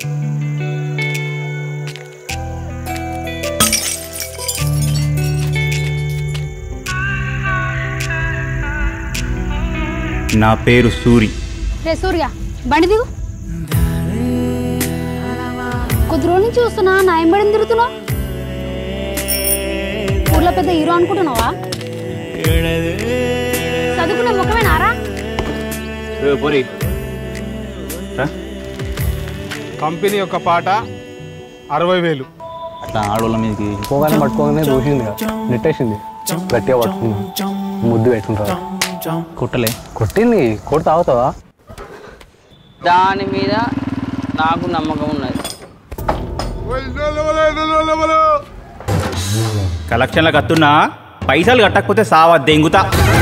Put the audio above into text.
నా పేరు సూరి రే సూర్య బండి దిగు కొద్ది రోజుల నుంచి చూస్తున్నా నా ఎంబడిని తిరుగుతున్నావు ఊర్లో పెద్ద హీరో అనుకుంటున్నావా చదువుకున్న ముఖమేనారా పోరి కంపెనీ యొక్క పాట అరవై వేలు అట్లా ఆడవాళ్ళ మీదకి పోగానే పట్టుకోగానే దూసింది నెట్టేసింది గట్టిగా పట్టుకున్నా ముద్దు పెట్టుకుంటారా కుట్టలే కొట్టింది కొట్టి తాగుతావా దాని మీద నాకు నమ్మకం ఉన్నది కలెక్షన్లకు వస్తున్నా పైసలు కట్టకపోతే సావా దెంగుతా